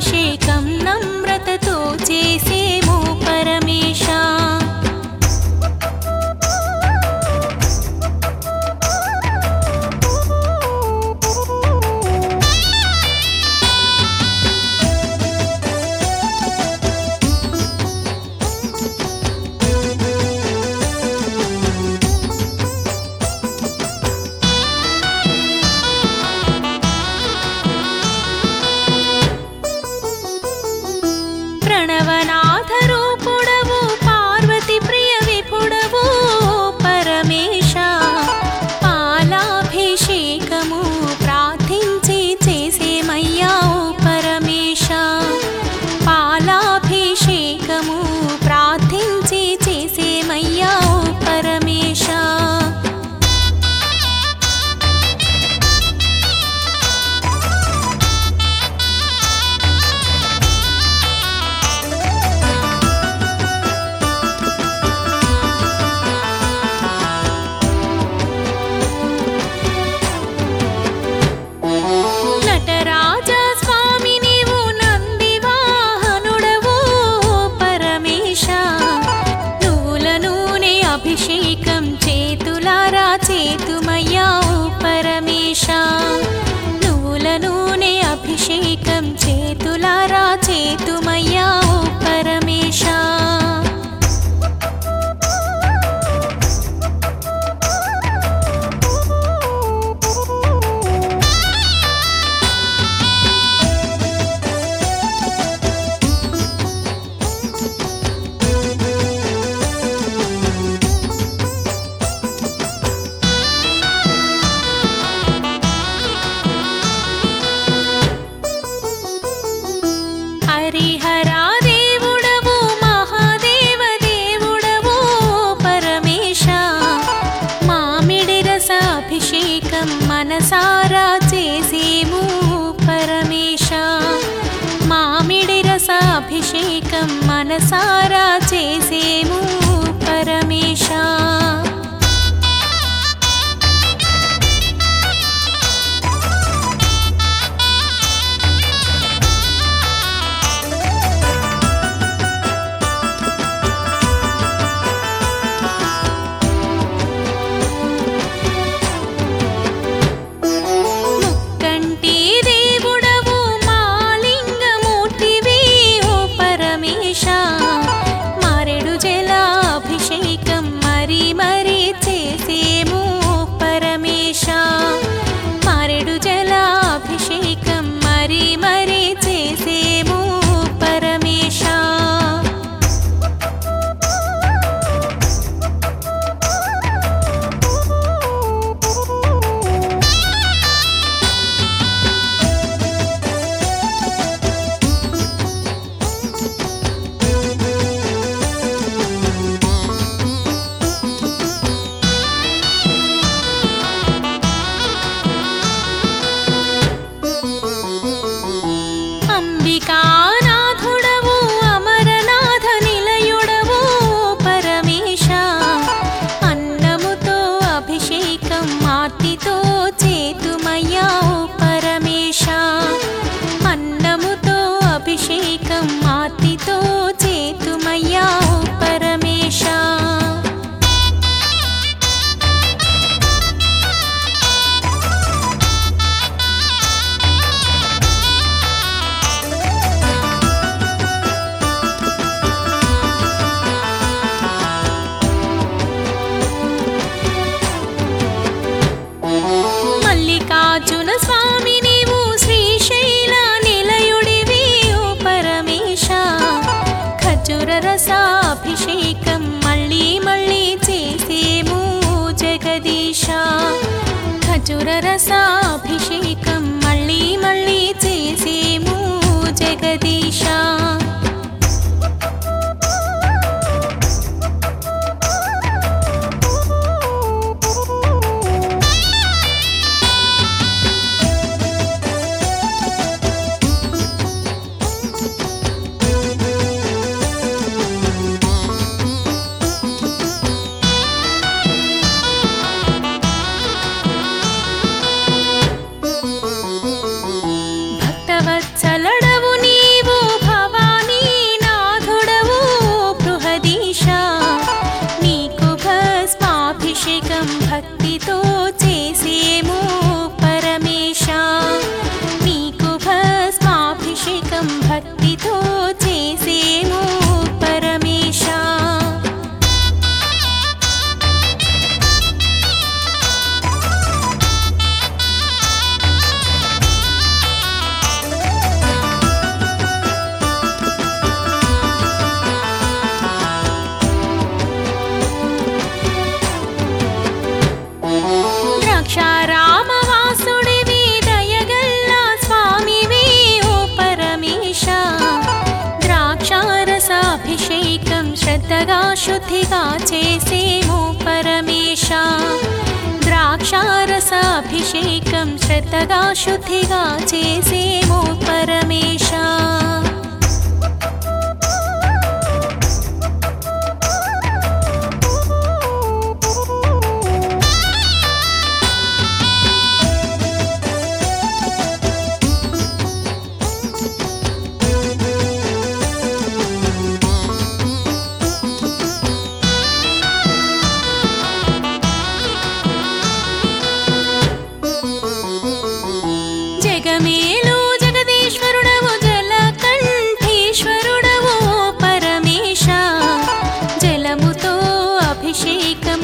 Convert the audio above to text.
అభిషేకం నమ్రతతో చేసేము పరమేశ ప్రణవనాథ రూపుడవు పార్వతి ప్రియ విపుడవు పరమేశ పాలాభిషేకము ప్రార్థించి చేసేమయ్యా ఓ పరమేశ పాలాభిషేకము ప్రార్థించి చేసేమయ్యా ఓ పరమేశ నటరాజ స్వామి నీవు నంది వాహనుడవు పరమేశ నువ్వుల నూనె అభిషేకం చేతులారా చేతుమయ్యా ఓ పరమేశ నువ్వుల నూనె అభిషేకం చేతులారా చేతుమయ్యా ఓ పరమేశ హరిహరా దేవుడవు మహాదేవ దేవుడవు పరమేశ మామిడి రస అభిషేకం మనసారా చేసేము పరమేశ మామిడి రస అభిషేకం మనసారా చేసేము పరమేశ ముక్కంటి దేవుడవు మాలింగమూర్తివి ఓ పరమేశ మారెడు జలాభిషేకం మరి మరి చేసేము పరమేశ మారెడు జలాభిషేకం మరి మరి చేసేము పరమేశ అంబికానాథుడవు అమరనాథ నిలయుడవు పరమేశ అన్నముతో అభిషేకం ఆర్తితో చేతుమయ్యా ఓ పరమేశ అన్నముతో అభిషేకం ఆర్తితో చేతుమయ్యా ఓ పరమేశ మల్లికార్జున స్వామి నీవు శ్రీశైల నిలయుడివి ఓ పరమేశ ఖజుర రసాభిషేకం మళ్ళీ మళ్ళీ చేసేము జగదీశ ఖజుర రసాభిషేకం మళ్ళీ మళ్ళీ చేసేము జగదీశ భక్తవత్సలడవు నీవు శ్రద్ధగా శుద్ధిగా చేసేమో పరమేశ ద్రాక్షారస అభిషేకం శ్రద్ధగా శుద్ధిగా చేసేమో పరమేశ జగమేలు జగదీశ్వరుడవు జలకంఠీశ్వరుడవు పరమేశ జలముతో అభిషేకం